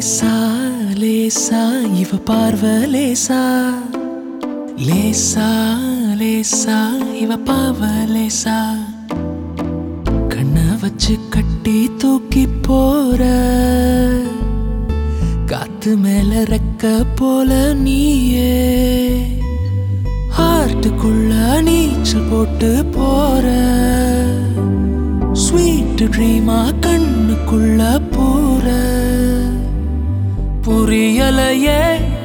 லேசா லேசா இவ பார்வ லேசா லேசா லேசா இவ பாவ லேசா கண்ண வச்சு கட்டி தூக்கி போற காத்து மேல ரெக்க போல நீயே ஹார்ட்டுக்குள்ள நீச்சல் போட்டு போற ஸ்வீட் ட்ரீமா கண்ணுக்குள்ள போற புரியலையே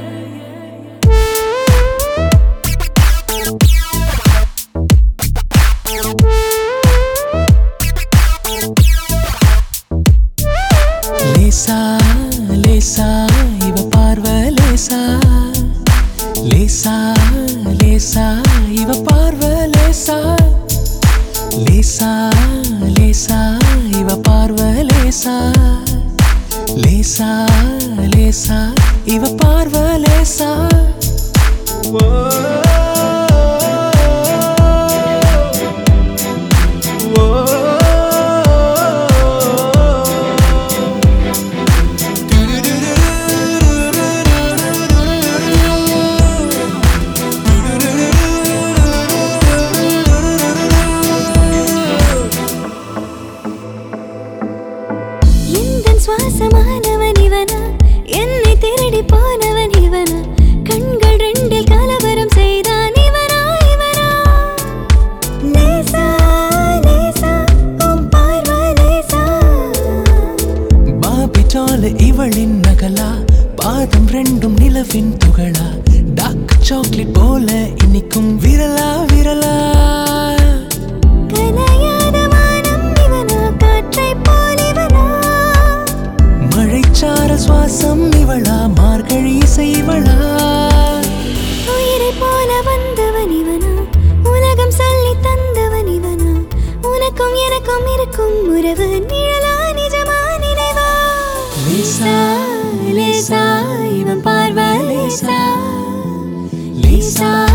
லேசா லேசா இவ பார்வ லேசா லேசா லேசா இவ பார்வ லேசா லேசா லேசா இவ பார்வ லேசா லேசா லேசா இவ பார்வ லேசா எந்தன் சுவாசமானவன் இவனா என்னை திருடி போனவன் இவனா கண்கள் ரெண்டில் கலவரம் செய்தான் இவனா இவனா லேசா லேசா உன் பார்வை லேசா பாபிட்டால இவளின் நகலா பாதம் ரெண்டும் நிலவின் துகளா டார்க் சாக்லேட் போல இனிக்கும் விரலா விரலா கலையாத வானம் இவனா காற்றைப் போல் இவனா மழைச்சார சுவாசம் இவளா மார்கழி செய்வளா உயிரைப் போல வந்தவன் இவனா உலகம் சொல்லி தந்தவன் இவனா உனக்கும் எனக்கும் இருக்கும் உறவு நிழலா நிஜமா நினைவா லேசா லேசா இவன் பார்வை லேசா லேசா